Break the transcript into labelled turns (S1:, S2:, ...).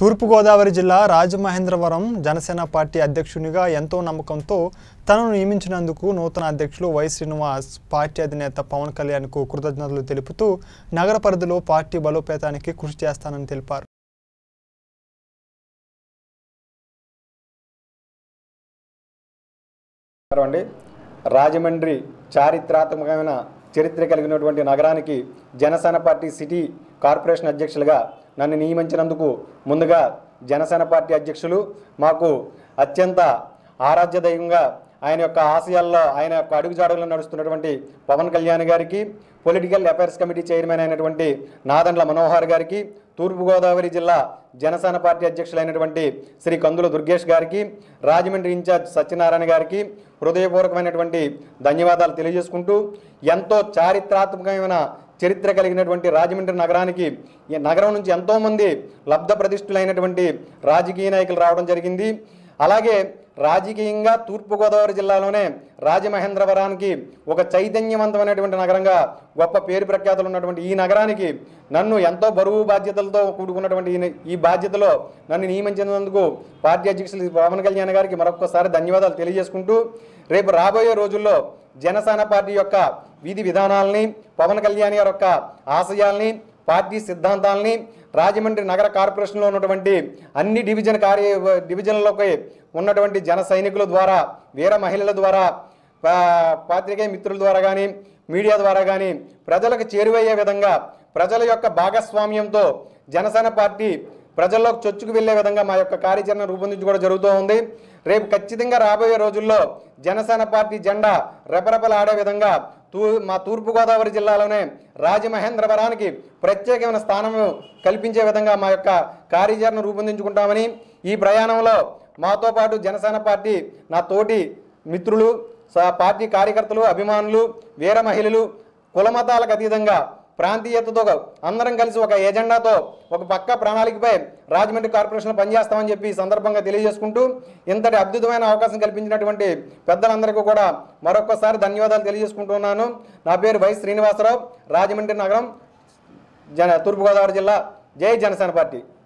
S1: తూర్పుగోదావరి జిల్లా రాజమహేంద్రవరం జనసేన పార్టీ అధ్యక్షునిగా ఎంతో నమ్మకంతో తనను నియమించినందుకు నూతన అధ్యక్షులు వై శ్రీనివాస్ పార్టీ అధినేత పవన్ కళ్యాణ్కు కృతజ్ఞతలు తెలుపుతూ నగర పరిధిలో పార్టీ బలోపేతానికి కృషి చేస్తానని తెలిపారు
S2: నమస్కారం అండి రాజమండ్రి చారిత్రాత్మకమైన చరిత్ర కలిగినటువంటి నగరానికి జనసేన పార్టీ సిటీ కార్పొరేషన్ అధ్యక్షులుగా నన్ను నియమించినందుకు ముందుగా జనసేన పార్టీ అధ్యక్షులు మాకు అత్యంత ఆరాధ్య దైవంగా ఆయన యొక్క ఆశయాల్లో ఆయన యొక్క అడుగుజాడుల్లో నడుస్తున్నటువంటి పవన్ కళ్యాణ్ గారికి పొలిటికల్ అఫైర్స్ కమిటీ చైర్మన్ అయినటువంటి నాదండ్ల మనోహర్ గారికి తూర్పుగోదావరి జిల్లా జనసేన పార్టీ అధ్యక్షులైనటువంటి శ్రీ కందుల దుర్గేష్ గారికి రాజమండ్రి ఇన్ఛార్జ్ సత్యనారాయణ గారికి హృదయపూర్వకమైనటువంటి ధన్యవాదాలు తెలియజేసుకుంటూ ఎంతో చారిత్రాత్మకమైన చరిత్ర కలిగినటువంటి రాజమండ్రి నగరానికి ఈ నగరం నుంచి ఎంతోమంది లబ్ధ ప్రతిష్ఠులైనటువంటి రాజకీయ నాయకులు రావడం జరిగింది అలాగే రాజకీయంగా తూర్పుగోదావరి జిల్లాలోనే రాజమహేంద్రవరానికి ఒక చైతన్యవంతమైనటువంటి నగరంగా గొప్ప పేరు ప్రఖ్యాతులు ఉన్నటువంటి ఈ నగరానికి నన్ను ఎంతో బరువు బాధ్యతలతో కూడుకున్నటువంటి ఈ- ఈ బాధ్యతలో నన్ను నియమించినందుకు పార్టీ అధ్యక్షులు పవన్ కళ్యాణ్ గారికి మరొకసారి ధన్యవాదాలు తెలియజేసుకుంటూ రేపు రాబోయే రోజుల్లో జనసేన పార్టీ యొక్క విధి విధానాలని పవన్ కళ్యాణ్ గారి యొక్క ఆశయాల్ని పార్టీ సిద్ధాంతాలని రాజమండ్రి నగర కార్పొరేషన్లో ఉన్నటువంటి అన్ని డివిజన్ కార్య డివిజన్లలోకి ఉన్నటువంటి జన సైనికుల ద్వారా వీర మహిళల ద్వారా పా- పాత్రికేయ మిత్రుల ద్వారా కానీ మీడియా ద్వారా కానీ ప్రజలకు చేరువయ్యే విధంగా ప్రజల యొక్క భాగస్వామ్యంతో జనసేన పార్టీ ప్రజల్లోకి చొచ్చుకు వెళ్ళే విధంగా మా యొక్క కార్యాచరణ రూపొందించుకోవడం జరుగుతూ ఉంది రేపు ఖచ్చితంగా రాబోయే రోజుల్లో జనసేన పార్టీ జెండా రెపరెపలాడే విధంగా తూ మా తూర్పుగోదావరి జిల్లాలోనే రాజమహేంద్రవరానికి ప్రత్యేకమైన స్థానం కల్పించే విధంగా మా యొక్క కార్యాచరణ రూపొందించుకుంటామని ఈ ప్రయాణంలో మాతో పాటు జనసేన పార్టీ నా తోటి మిత్రులు స- పార్టీ కార్యకర్తలు అభిమానులు వీర మహిళలు కులమతాలకు అతీతంగా ప్రాంతీయతతో అందరం కలిసి ఒక ఎజెండాతో ఒక పక్క ప్రణాళికపై రాజమండ్రి కార్పొరేషన్లో పనిచేస్తామని చెప్పి ఈ సందర్భంగా తెలియజేసుకుంటూ ఇంతటి అద్భుతమైన అవకాశం కల్పించినటువంటి పెద్దలందరికీ కూడా మరొకసారి ధన్యవాదాలు తెలియజేసుకుంటున్నాను నా పేరు వై శ్రీనివాసరావు రాజమండ్రి నగరం జన తూర్పుగోదావరి జిల్లా జై జనసేన పార్టీ